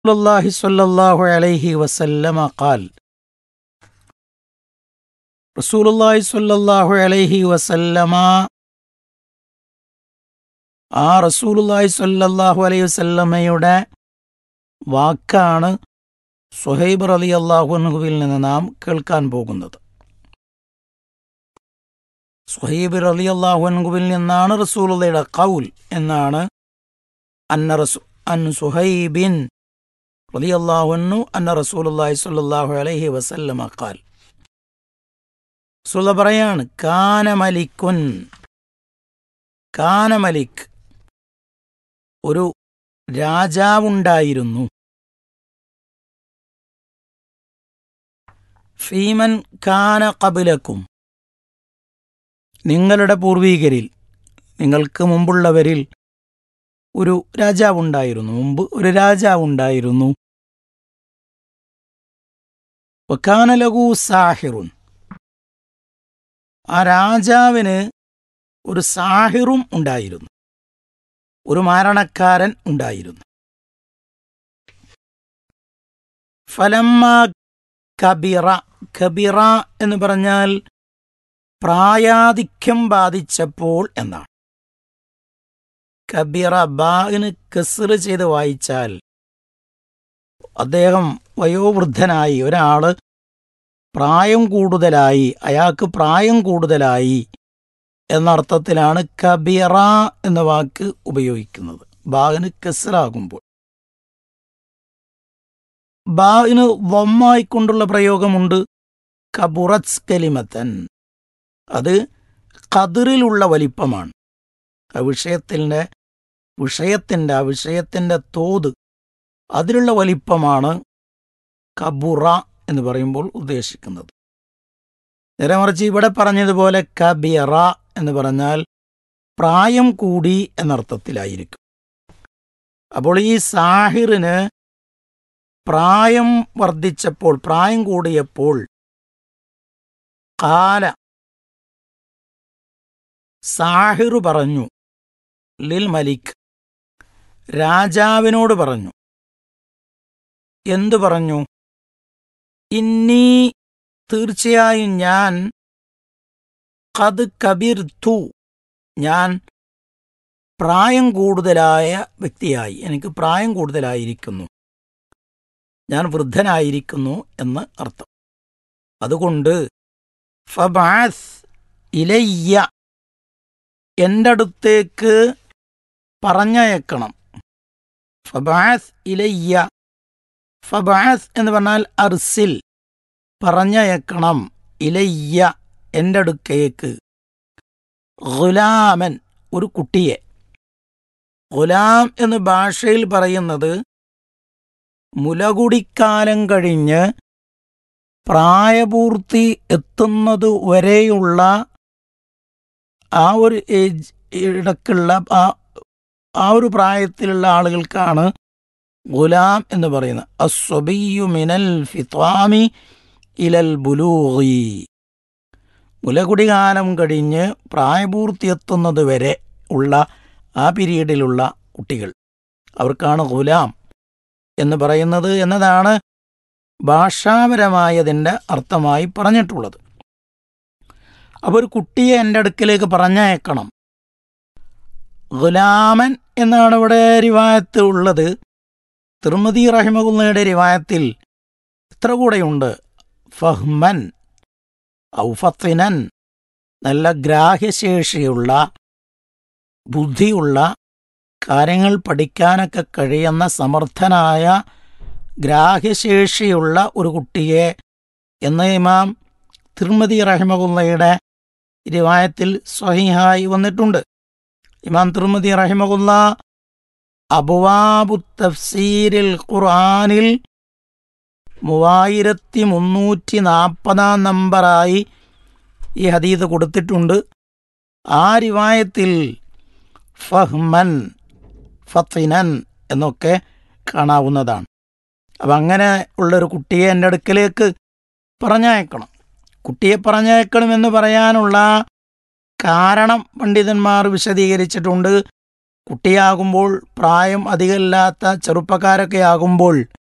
الله صلى الله عليه وسلم قال رسول الله صلى الله عليه وسلم ആ റസൂലുള്ളാഹി സ്വല്ലല്ലാഹു അലൈഹി വസല്ലമയുടെ വാക്കാണ് സുഹൈബ് റളിയല്ലാഹു അൻഹുവിൽ നിന്ന് നാം കേൾക്കാൻ പോകുന്നത് സുഹൈബ് റളിയല്ലാഹു അൻഹുവിൽ നിന്നാണ് റസൂലുള്ളയുടെ ഖൗൽ എന്നാണ് അന്ന റസൂ അൻ സുഹൈബിൻ റളിയല്ലാഹു അൻഹു അന്ന റസൂലുള്ളാഹി സ്വല്ലല്ലാഹു അലൈഹി വസല്ലമ ഖാൽ റസൂലുള്ള പറയാണ് കാന മലിക്കുൻ കാന മലിക് ഒരു രാജാവുണ്ടായിരുന്നു ഫീമൻ കാന കബിലക്കും നിങ്ങളുടെ പൂർവീകരിൽ നിങ്ങൾക്ക് മുമ്പുള്ളവരിൽ ഒരു രാജാവുണ്ടായിരുന്നു മുമ്പ് ഒരു രാജാവുണ്ടായിരുന്നു വക്കാനലകു സാഹിറുൻ ആ രാജാവിന് ഒരു സാഹിറും ഉണ്ടായിരുന്നു ഒരു മാരണക്കാരൻ ഉണ്ടായിരുന്നു ഫലമ്മ കബിറ കബിറ എന്ന് പറഞ്ഞാൽ പ്രായാധിക്യം ബാധിച്ചപ്പോൾ എന്നാണ് കബിറ ബാന് കസറ് ചെയ്ത് വായിച്ചാൽ അദ്ദേഹം വയോവൃദ്ധനായി ഒരാള് പ്രായം കൂടുതലായി അയാൾക്ക് പ്രായം കൂടുതലായി എന്നർത്ഥത്തിലാണ് കബിറ എന്ന വാക്ക് ഉപയോഗിക്കുന്നത് ബാവിന് കസറാകുമ്പോൾ ബാവിന് വമ്മായിക്കൊണ്ടുള്ള പ്രയോഗമുണ്ട് കബുറസ് കലിമത്തൻ അത് കതിറിലുള്ള വലിപ്പമാണ് ആ വിഷയത്തിൻ്റെ വിഷയത്തിൻ്റെ ആ വിഷയത്തിൻ്റെ തോത് അതിലുള്ള വലിപ്പമാണ് കബുറ എന്ന് പറയുമ്പോൾ ഉദ്ദേശിക്കുന്നത് നേരെ മറിച്ച് ഇവിടെ പറഞ്ഞതുപോലെ കബിറ എന്ന് പറഞ്ഞാൽ പ്രായം കൂടി എന്നർത്ഥത്തിലായിരിക്കും അപ്പോൾ ഈ സാഹിറിന് പ്രായം വർദ്ധിച്ചപ്പോൾ പ്രായം കൂടിയപ്പോൾ കാല സാഹിറു പറഞ്ഞു ലിൽ മലിക് രാജാവിനോട് പറഞ്ഞു എന്തു പറഞ്ഞു ഇന്നീ തീർച്ചയായും ഞാൻ കത് കബിർത്തു ഞാൻ പ്രായം കൂടുതലായ വ്യക്തിയായി എനിക്ക് പ്രായം കൂടുതലായിരിക്കുന്നു ഞാൻ വൃദ്ധനായിരിക്കുന്നു എന്ന് അർത്ഥം അതുകൊണ്ട് ഫബാസ് ഇലയ്യ എൻ്റെ അടുത്തേക്ക് പറഞ്ഞയക്കണം ഫബാസ് ഇലയ്യ ഫബാസ് എന്ന് പറഞ്ഞാൽ അർസിൽ പറഞ്ഞയക്കണം ഇലയ്യ എൻ്റെ അടുക്കേക്ക് ഗുലാമൻ ഒരു കുട്ടിയെ ഗുലാം എന്ന് ഭാഷയിൽ പറയുന്നത് മുലകുടിക്കാലം കഴിഞ്ഞ് പ്രായപൂർത്തി എത്തുന്നത് വരെയുള്ള ആ ഒരു ഏജ് ഇടക്കുള്ള ആ ആ ഒരു പ്രായത്തിലുള്ള ആളുകൾക്കാണ് ഗുലാം എന്ന് പറയുന്നത് അസ്വബിയു മിനൽ ഫിത്വാമി ഇലൽ ബുലൂഹി മുലകുടികാലം കഴിഞ്ഞ് പ്രായപൂർത്തിയെത്തുന്നത് വരെ ഉള്ള ആ പീരീഡിലുള്ള കുട്ടികൾ അവർക്കാണ് ഗുലാം എന്ന് പറയുന്നത് എന്നതാണ് ഭാഷാപരമായതിൻ്റെ അർത്ഥമായി പറഞ്ഞിട്ടുള്ളത് അപ്പോൾ ഒരു കുട്ടിയെ എൻ്റെ അടുക്കിലേക്ക് പറഞ്ഞയക്കണം ഗുലാമൻ എന്നാണ് ഇവിടെ റിവായത്ത് ഉള്ളത് തിർമതി റഹിമകുന്നയുടെ റിവായത്തിൽ ഇത്ര കൂടെയുണ്ട് ഫഹ്മൻ ഔഫത്തിനൻ നല്ല ഗ്രാഹ്യശേഷിയുള്ള ബുദ്ധിയുള്ള കാര്യങ്ങൾ പഠിക്കാനൊക്കെ കഴിയുന്ന സമർത്ഥനായ ഗ്രാഹ്യശേഷിയുള്ള ഒരു കുട്ടിയെ എന്ന ഇമാം തിർമതി റഹിമകുല്ലയുടെ റിവായത്തിൽ സ്വഹിഹായി വന്നിട്ടുണ്ട് ഇമാം തിർമതി റഹിമകുല്ല അബുവാബു തഫ്സീരിൽ ഖുർആനിൽ മൂവായിരത്തി മുന്നൂറ്റി നാൽപ്പതാം നമ്പറായി ഈ ഹദീദ് കൊടുത്തിട്ടുണ്ട് ആ റിവായത്തിൽ ഫഹ്മൻ ഫത്തിനൻ എന്നൊക്കെ കാണാവുന്നതാണ് അപ്പം അങ്ങനെ ഉള്ളൊരു കുട്ടിയെ എൻ്റെ അടുക്കലേക്ക് പറഞ്ഞയക്കണം കുട്ടിയെ പറഞ്ഞയക്കണമെന്ന് പറയാനുള്ള കാരണം പണ്ഡിതന്മാർ വിശദീകരിച്ചിട്ടുണ്ട് കുട്ടിയാകുമ്പോൾ പ്രായം അധികമില്ലാത്ത ചെറുപ്പക്കാരൊക്കെ ആകുമ്പോൾ